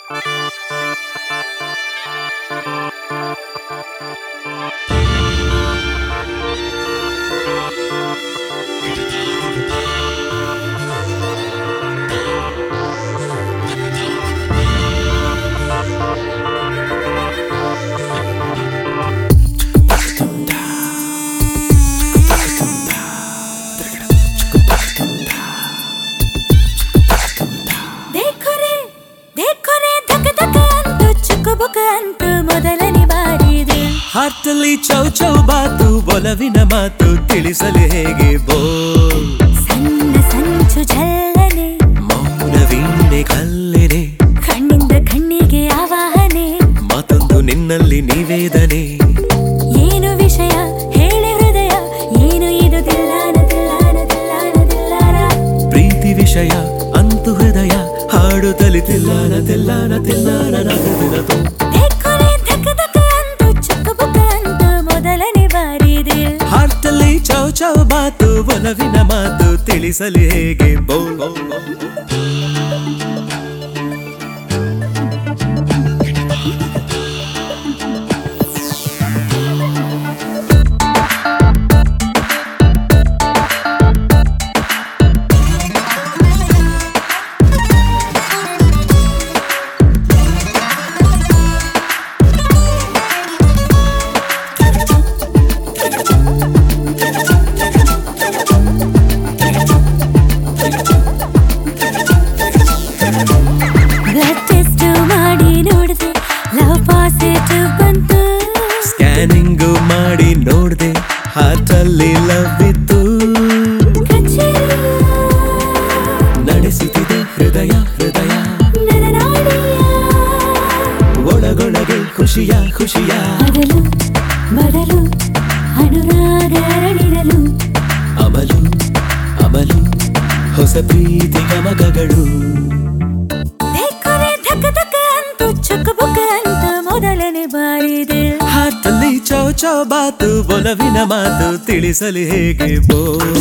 देखो रे देखो रे धक धक ಅಂತು ಚುಕ್ ಬುಕ್ ಅಂತು ಮೊದಲನೇ ಬಾರಿದೆ ಹಾರ್ಟಲ್ಲಿ ಚೌ ಚೌ ಬಾತು ಒಲವಿನ ಮಾತು ತಿಳಿಸಲು ಹೇಗೆ ಬೋ ಸಣ್ಣ ಸಂಚು ಜಲ್ಲನೆ ಮೌನ ವೀಣೆ ಕಲ್ಲಿನೆ ಕಣ್ಣಿಂದ ಕಣ್ಣಿಗೆ ಆವಾಹನೆ ಮತ್ತೊಂದು ನಿನ್ನಲ್ಲಿ ನಿವೇದನೆ ಏನು ವಿಷಯ ಹೇಳಿ ಹೃದಯ ಏನು ಇದು ದಿಲ್ಲಾನ ದಿಲ್ಲಾನ ದಿಲ್ಲಾನ ದಿಲ್ಲಾನ ಪ್ರೀತಿ ವಿಷಯ ಅಂತು ಹೃದಯ ಹಾಡು ತಲಿತಿಲ್ಲಾನ ತಿಲ್ಲಾನ ತಿಲ್ಲಾನ ನಗದಿನದು देखो रे धक धक ಅಂತು ಚುಕ್ ಬುಕ್ ಅಂತು ಮೊದಲನೇ ಬಾರಿದೆ ಹಾರ್ಟಲ್ಲಿ ಚೌ ಚೌ ಬಾತು ಒಲವಿನ ಮಾತು ತಿಳಿಸಲು ಹೇಗೆ ಬೋ ಬ್ಲಡ್ ಟೆಸ್ಟ್ ಮಾಡಿ ನೋಡಿದೆ ಲವ್ ಪಾಸಿಟಿವ್ ಬಂತು ಸ್ಕ್ಯಾನಿಂಗು ಮಾಡಿ ನೋಡ್ದೆ ಹಾರ್ಟಲ್ಲಿ ಲವ್ ಇತ್ತು ಕಚೇರಿ ನಡೆಸುತ್ತಿದೆ ಹೃದಯ ಹೃದಯ ನನ್ನ ನಾಡಿಯ ಒಳಗೊಳಗೆ ಖುಷಿಯ ಖುಷಿಯ ಮೊದಲು ಮೊದಲು ಅನುರಾಗ ಅರಳಿರಲು ಅಮಲು ಅಮಲು ಹೊಸ ಪ್ರೀತಿ ಗಮಗಗಳು देखो रे धक धक ಅಂತು ಚುಕ್ ಬುಕ್ ಅಂತು ಮೊದಲನೇ ಬಾರಿದೆ ಹಾರ್ಟಲ್ಲಿ ಚೌ ಚೌ ಬಾತು ಒಲವಿನ ಮಾತು ತಿಳಿಸಲು ಹೇಗೆ ಬೋ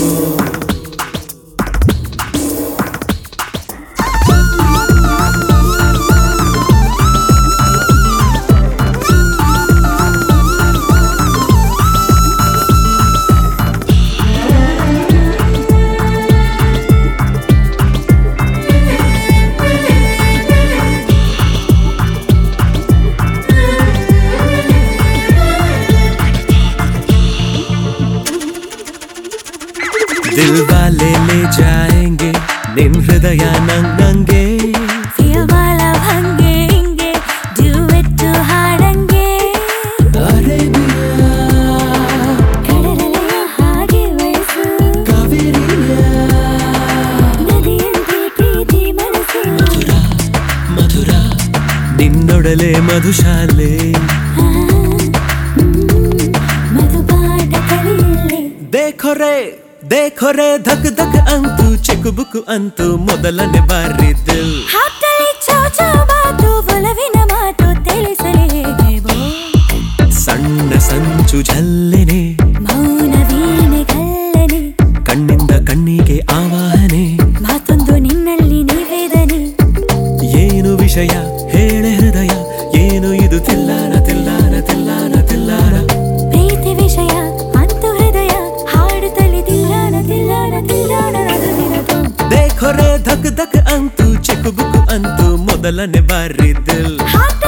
ದಿಲ್ ವಾಲೆ ಲೇ ಜಾಯಂಗೆ ನಿನ್ ಹೃದಯ ನಂಗ್ ನಂಗೆ ಫಿಯಲ್ ವಾಲ ಹಂಗೆ ಹಿಂಗೆ ಡ್ಯೂಯೆಟ್ ಹಾಡಂಗೆ ಅರೇಬಿಯಾ ಕಡಲಲೆಯ ಹಾಗೆ ವಯಸ್ಸು ಕಾವೇರಿಯ ನದಿಯಂತೆ ಪ್ರೀತಿ ಮನಸ್ಸು ಮಧುರ ನಿನ್ನೊಡಲೆ ಮಧುಶಾಲೆ ಆ, ಹ್ಮ್, ಮಧುಪಾಠ ಕಲಿಯಲೆ देखो रे देखो रे धक धक अंतु ಚೆಕ್ ಬುಕ್ ಅಂತು ಮೊದಲನೇ ಬಾರಿ ದಿಲ್ ಹಾಟಲಿ ಚೌ ಚೌ ಮಾತು ಒಲವಿನ ಮಾತು ತಿಳಿಸಲಿ ಹೇಗೆ ಬೋ ಸಣ್ಣ ಸಂಚು ಜಲ್ಲೆನೆ ಮೌನ ವೀಣೆ ಕಲ್ಲನೆ ಕಣ್ಣಿಂದ ಕಣ್ಣಿಗೆ ಆವಾಹನೆ ಮಾತೊಂದು ನಿನ್ನಲ್ಲಿ ನಿವೇದನೆ ಏನು ವಿಷಯ ಹೇಳೆ ಹೃದಯ ಏನು ಇದು ತಿಲ್ಲಾನ ತಿಲ್ಲಾನ ತಿಲ್ಲಾನ ತಿಲ್ಲಾನ ಪ್ರೀತಿ ವಿಷಯ ಅಂತು ಹೃದಯ ಹಾಡುತ್ತಲಿ ತಿಲ್ಲಾನ ತಿಲ್ಲಾನ ತಿಲ್ಲಾನ ನಗುವಿನದು देखो रे धक धक अंतु ಚೆಕ್ ಬುಕ್ ಅಂತು ಮೊದಲನೇ ಬಾರಿ ದಿಲ್ ಹಾಟ